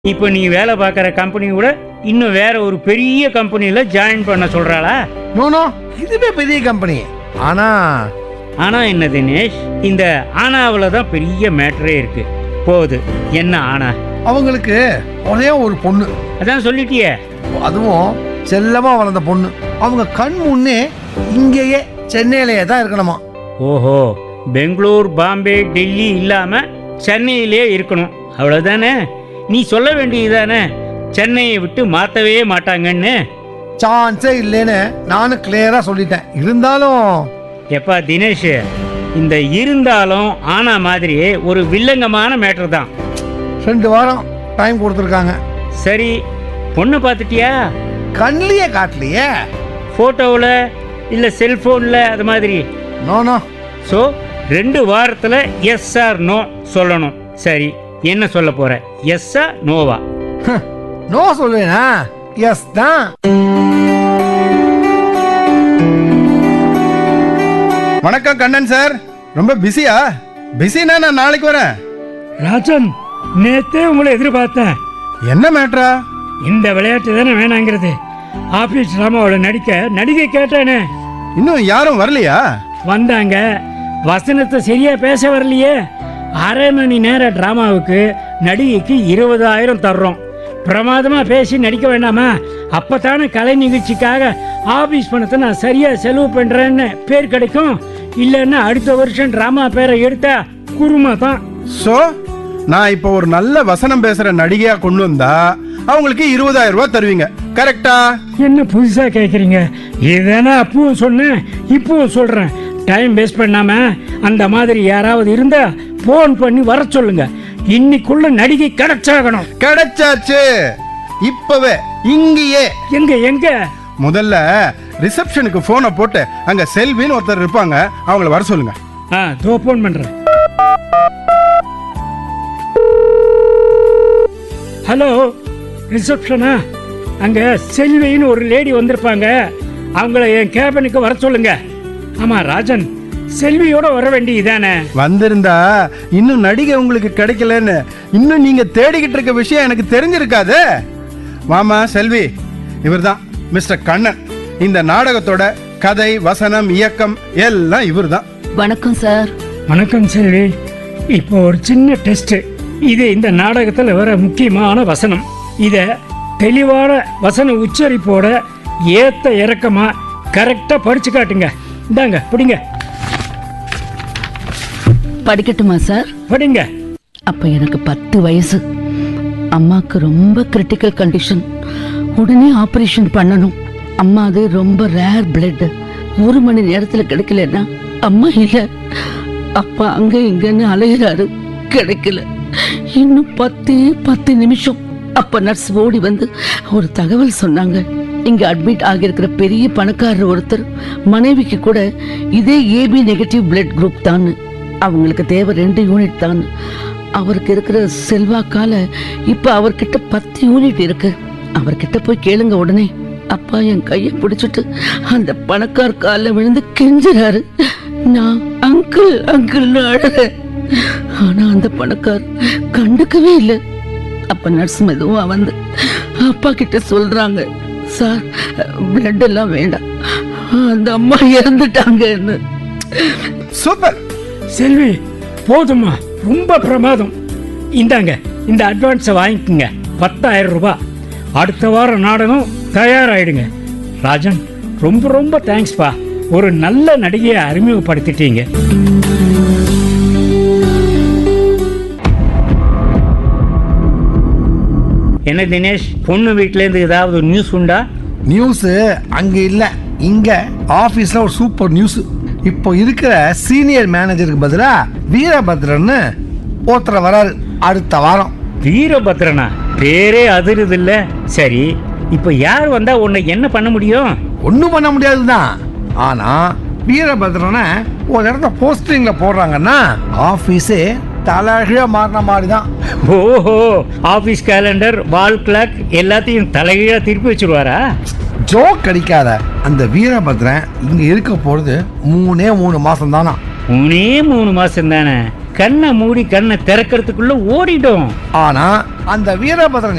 இப்போ நீ வேலை பார்க்குற கம்பெனி கூட இன்னும் வேற ஒரு பெரிய கம்பெனியில் ஜாயின் பண்ண சொல்கிறாளா நோ நோ இதுவே பெரிய கம்பெனி ஆனா ஆனால் என்ன தினேஷ் இந்த ஆனாவில் தான் பெரிய மேட்டரே இருக்கு போகுது என்ன ஆனா அவங்களுக்கு ஒரே ஒரு பொண்ணு அதான் சொல்லிட்டியே அதுவும் செல்லமா வளர்ந்த பொண்ணு அவங்க கண் முன்னே இங்கேயே சென்னையிலேயே தான் இருக்கணுமா ஓஹோ பெங்களூர் பாம்பே டெல்லி இல்லாமல் சென்னையிலே இருக்கணும் அவ்வளோதானே நீ சொல்ல வேண்டியதுதானே சென்னையை விட்டு மாற்றவே மாட்டாங்கன்னு சான்ஸே இல்லைன்னு நானும் கிளியரா சொல்லிட்டேன் இருந்தாலும் எப்பா தினேஷ் இந்த இருந்தாலும் ஆனா மாதிரியே ஒரு வில்லங்கமான மேட்டர் தான் ரெண்டு வாரம் டைம் கொடுத்துருக்காங்க சரி பொண்ணை பார்த்துட்டியா கண்ணிலேயே காட்டலையே ஃபோட்டோவில் இல்லை செல்ஃபோனில் அது மாதிரி நோ நோ ஸோ ரெண்டு வாரத்தில் எஸ் ஆர் நோ சொல்லணும் சரி என்ன சொல்ல போற எஸ்ஸா நோவா நோ சொல்லுவேனா எஸ் தான் வணக்கம் கண்ணன் சார் ரொம்ப பிஸியா பிஸினா நான் நாளைக்கு வரேன் ராஜன் நேத்தே உங்களை எதிர்பார்த்தேன் என்ன மேட்ரா இந்த விளையாட்டு தானே வேணாங்கிறது ஆஃபீஸ் ட்ராமாவில் நடிக்க நடிகை கேட்டானே இன்னும் யாரும் வரலையா வந்தாங்க வசனத்தை சரியா பேச வரலையே அரை மணி நேர டிராமாவுக்கு நடிகைக்கு இருபதாயிரம் தர்றோம் பிரமாதமா பேசி நடிக்க வேண்டாமா அப்பத்தானே கலை நிகழ்ச்சிக்காக ஆபீஸ் பணத்தை நான் சரியா செலவு பண்றேன்னு பேர் கிடைக்கும் இல்லைன்னா அடுத்த வருஷம் டிராமா பேரை எடுத்தா குருமா தான் சோ நான் இப்போ ஒரு நல்ல வசனம் பேசுற நடிகையா கொண்டு வந்தா அவங்களுக்கு இருபதாயிரம் ரூபாய் தருவீங்க கரெக்டா என்ன புதுசா கேக்குறீங்க இதுதானே அப்பவும் சொன்னேன் இப்பவும் சொல்றேன் டைம் வேஸ்ட் பண்ணாம அந்த மாதிரி யாராவது இருந்தா ஃபோன் பண்ணி வர சொல்லுங்க இன்னைக்குள்ள நடிகை கிடைச்சாகணும் கிடைச்சாச்சு இப்பவே இங்கேயே எங்க எங்க முதல்ல ரிசப்ஷனுக்கு போனை போட்டு அங்க செல்வின்னு ஒருத்தர் இருப்பாங்க அவங்கள வர சொல்லுங்க ஆ தோ ஃபோன் பண்றேன் ஹலோ ரிசப்ஷனா அங்க செல்வின்னு ஒரு லேடி வந்திருப்பாங்க அவங்கள என் கேபினுக்கு வர சொல்லுங்க ஆமா ராஜன் செல்வியோட வர வேண்டியதானே வந்திருந்தா இன்னும் நடிகை உங்களுக்கு கிடைக்கலன்னு இன்னும் நீங்க தேடிக்கிட்டு இருக்க விஷயம் எனக்கு தெரிஞ்சிருக்காது மாமா செல்வி இவர்தான் மிஸ்டர் கண்ணன் இந்த நாடகத்தோட கதை வசனம் இயக்கம் எல்லாம் இவர்தான் வணக்கம் சார் வணக்கம் செல்வி இப்போ ஒரு சின்ன டெஸ்ட் இது இந்த நாடகத்தில் வர முக்கியமான வசனம் இத தெளிவான வசன உச்சரிப்போட ஏத்த இறக்கமா கரெக்டா படிச்சு காட்டுங்க இந்தாங்க பிடிங்க படிக்கட்டுமா சார் படிங்க அப்ப எனக்கு பத்து வயசு அம்மாக்கு ரொம்ப கிரிட்டிக்கல் கண்டிஷன் உடனே ஆபரேஷன் பண்ணணும் அம்மா அது ரொம்ப ரேர் பிளட் ஒரு மணி நேரத்துல கிடைக்கலன்னா அம்மா இல்ல அப்பா அங்க இங்கன்னு அலையிறாரு கிடைக்கல இன்னும் பத்தே பத்து நிமிஷம் அப்ப நர்ஸ் ஓடி வந்து ஒரு தகவல் சொன்னாங்க இங்க அட்மிட் ஆகியிருக்கிற பெரிய பணக்காரர் ஒருத்தர் மனைவிக்கு கூட இதே ஏபி நெகட்டிவ் பிளட் குரூப் தான் அவங்களுக்கு தேவை ரெண்டு யூனிட் தான் அவருக்கு இருக்கிற செல்வாக்கால இப்ப அவர்கிட்ட பத்து யூனிட் இருக்கு அவர்கிட்ட போய் கேளுங்க உடனே அப்பா என் கையை பிடிச்சிட்டு அந்த பணக்கார காலில் விழுந்து கெஞ்சுறாரு நான் அங்கிள் அங்கிள்னு அழுறேன் ஆனா அந்த பணக்கார் கண்டுக்கவே இல்லை அப்ப நர்ஸ் மெதுவா வந்து அப்பா கிட்ட சொல்றாங்க சார் பிளட் எல்லாம் வேண்டாம் அந்த அம்மா இறந்துட்டாங்கன்னு சூப்பர் செல்வி போதுமா ரொம்ப பிரமாதம் இந்தாங்க இந்த அட்வான்ஸை வாங்கிக்கோங்க பத்தாயிரம் ரூபாய் அடுத்த வாரம் நாடகம் தயாராயிடுங்க ராஜன் ரொம்ப ரொம்ப தேங்க்ஸ்ப்பா ஒரு நல்ல நடிகையை அறிமுகப்படுத்திட்டீங்க என்ன தினேஷ் பொண்ணு வீட்டிலேருந்து ஏதாவது நியூஸ் உண்டா நியூஸ் அங்க இல்ல இங்க ஆபீஸ்ல ஒரு சூப்பர் நியூஸ் இப்போ இருக்கிற சீனியர் மேனேஜருக்கு பதிலா வீரபத்ரன்னு ஒருத்தர் வராரு அடுத்த வாரம் வீரபத்ரனா பேரே அதிருது இல்ல சரி இப்போ யார் வந்தா உன்னை என்ன பண்ண முடியும் ஒன்றும் பண்ண முடியாதுதான் ஆனா வீரபத்ரனை ஒரு இடத்த போஸ்டிங்ல போடுறாங்கன்னா ஆபீஸே தலைகீழ மாறின மாதிரி தான் ஓஹோ ஆபீஸ் கேலண்டர் வால் கிளாக் எல்லாத்தையும் தலைகீழா திருப்பி வச்சிருவாரா ஜோக் அடிக்காத அந்த வீரபத்ரன் இங்க இருக்க போறது மூணே மூணு மாசம் தானா மூணே மூணு மாசம் தானே கண்ணை மூடி கண்ணை திறக்கிறதுக்குள்ள ஓடிடும் ஆனா அந்த வீரபத்ரன்